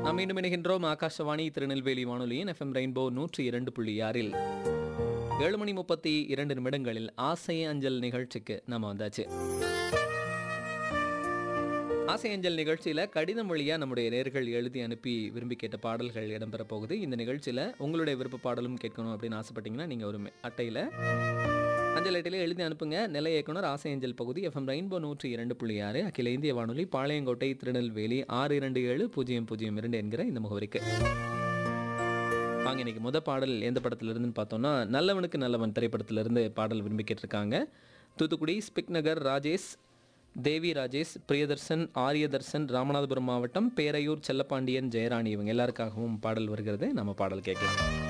நாம் மீண்டும் இணைகின்றோம் ஆகாஷவாணி திருநெல்வேலி வானொலியின் எஃப்எம் ரெயின்போ நூற்றி இரண்டு புள்ளி ஆறில் ஏழு மணி முப்பத்தி இரண்டு நிமிடங்களில் ஆசை அஞ்சல் நிகழ்ச்சிக்கு நம்ம வந்தாச்சு ஆசை அஞ்சல் நிகழ்ச்சியில் கடிதம் வழியாக நம்முடைய நேர்கள் எழுதி அனுப்பி விரும்பி கேட்ட பாடல்கள் இடம்பெற போகுது இந்த நிகழ்ச்சியில் உங்களுடைய விருப்ப பாடலும் கேட்கணும் அப்படின்னு ஆசைப்பட்டீங்கன்னா நீங்கள் ஒரு அட்டையில் அஞ்சல் அட்டையில் எழுதி அனுப்புங்க நிலை இயக்குனர் ஆசை அஞ்சல் பகுதி எஃப்எம் ரெயின்போ நூற்றி இரண்டு புள்ளி ஆறு அகில இந்திய வானொலி பாளையங்கோட்டை திருநெல்வேலி ஆறு இரண்டு ஏழு பூஜ்ஜியம் பூஜ்ஜியம் இரண்டு என்கிற இந்த முகவரிக்கு வாங்க இன்னைக்கு முத பாடல் எந்த படத்துலேருந்துன்னு பார்த்தோம்னா நல்லவனுக்கு நல்லவன் திரைப்படத்திலிருந்து பாடல் விரும்பி கேட்டிருக்காங்க தூத்துக்குடி ஸ்பிக் நகர் ராஜேஷ் தேவி ராஜேஷ் பிரியதர்சன் ஆரியதர்சன் ராமநாதபுரம் மாவட்டம் பேரையூர் செல்லப்பாண்டியன் ஜெயராணி இவங்க எல்லாருக்காகவும் பாடல் வருகிறது நம்ம பாடல் கேட்கலாம்